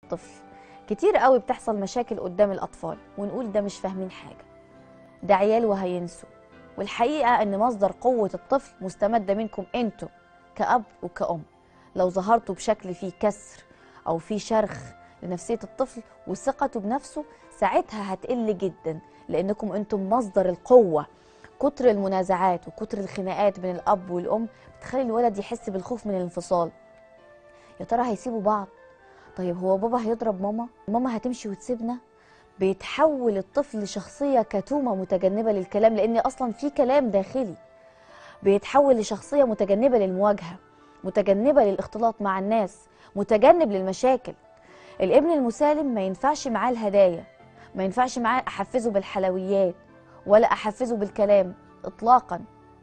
طفل كتير قوي بتحصل مشاكل قدام الأطفال ونقول ده مش فاهمين حاجة ده عيال وهينسوا والحقيقة إن مصدر قوة الطفل مستمدة منكم أنتوا كأب وكأم لو ظهرتوا بشكل فيه كسر أو فيه شرخ لنفسية الطفل وثقته بنفسه ساعتها هتقل جدا لأنكم أنتم مصدر القوة كتر المنازعات وكتر الخناقات بين الأب والأم بتخلي الولد يحس بالخوف من الانفصال يا ترى هيسيبوا بعض طيب هو بابا هيضرب ماما ماما هتمشي وتسيبنا بيتحول الطفل لشخصية كتومة متجنبة للكلام لأن أصلا في كلام داخلي بيتحول لشخصية متجنبة للمواجهة متجنبة للاختلاط مع الناس متجنب للمشاكل الابن المسالم ما ينفعش معاه الهدايا ما ينفعش معاه أحفزه بالحلويات ولا أحفزه بالكلام إطلاقا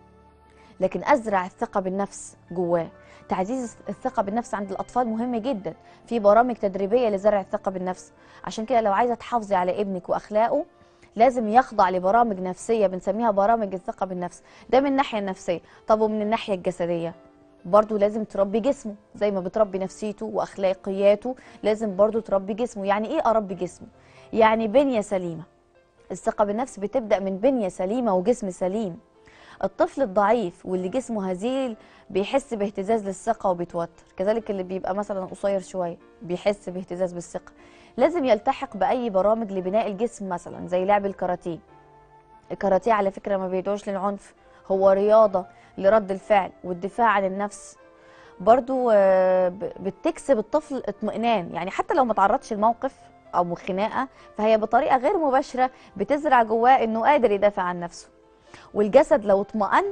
لكن أزرع الثقة بالنفس جواه تعزيز الثقة بالنفس عند الأطفال مهم جدا في برامج تدريبية لزرع الثقة بالنفس عشان كده لو عايزة تحافظي على ابنك وأخلاقه لازم يخضع لبرامج نفسية بنسميها برامج الثقة بالنفس ده من الناحية النفسية طب ومن الناحية الجسدية برضو لازم تربي جسمه زي ما بتربي نفسيته واخلاقياته لازم برضو تربي جسمه يعني ايه اربي جسمه يعني بنيه سليمه الثقه بالنفس بتبدا من بنيه سليمه وجسم سليم الطفل الضعيف واللي جسمه هزيل بيحس باهتزاز للثقه وبيتوتر كذلك اللي بيبقى مثلا قصير شويه بيحس باهتزاز بالثقه لازم يلتحق باي برامج لبناء الجسم مثلا زي لعب الكاراتيه الكاراتيه على فكره ما بيدعوش للعنف هو رياضه لرد الفعل والدفاع عن النفس برضو آه، ب- بتكسب الطفل اطمئنان يعني حتى لو ما تعرضش لموقف او خناقه فهي بطريقه غير مباشره بتزرع جواه انه قادر يدافع عن نفسه والجسد لو اطمأن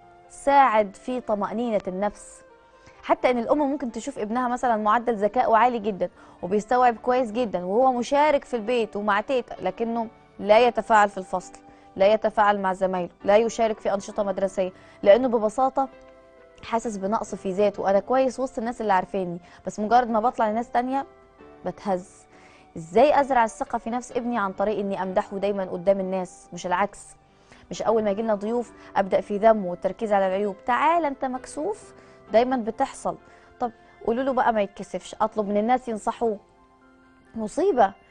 ساعد في طمأنينة النفس حتى ان الام ممكن تشوف ابنها مثلا معدل ذكائه عالي جدا وبيستوعب كويس جدا وهو مشارك في البيت ومع تيتا لكنه لا يتفاعل في الفصل لا يتفاعل مع زمايله لا يشارك في أنشطة مدرسية لأنه ببساطة حاسس بنقص في ذاته أنا كويس وسط الناس اللي عارفيني بس مجرد ما بطلع لناس تانية بتهز ازاي ازرع الثقة في نفس ابني عن طريق اني امدحه دايما قدام الناس مش العكس مش اول ما يجي لنا ضيوف ابدا في ذمه والتركيز على العيوب تعال انت مكسوف دايما بتحصل طب قولوا له بقى ما يتكسفش اطلب من الناس ينصحوه مصيبة